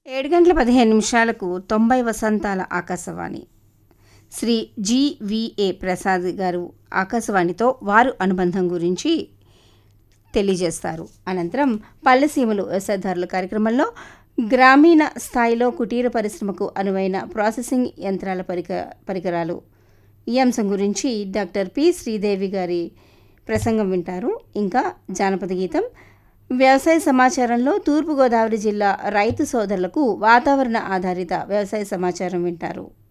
ఏడు గంటల పదిహేను నిమిషాలకు తొంభై వసంతాల ఆకాశవాణి శ్రీ జీవిఏ ప్రసాద్ గారు ఆకాశవాణితో వారు అనుబంధం గురించి తెలియజేస్తారు అనంతరం పల్లెసీమలు వ్యవసాయదారుల కార్యక్రమంలో గ్రామీణ స్థాయిలో కుటీర పరిశ్రమకు అనువైన ప్రాసెసింగ్ యంత్రాల పరిక పరికరాలు ఈ అంశం గురించి డాక్టర్ పి శ్రీదేవి గారి ప్రసంగం వింటారు ఇంకా జానపద గీతం వ్యవసాయ సమాచారంలో తూర్పుగోదావరి జిల్లా రైతు సోదరులకు వాతావరణ ఆధారిత వ్యవసాయ సమాచారం వింటారు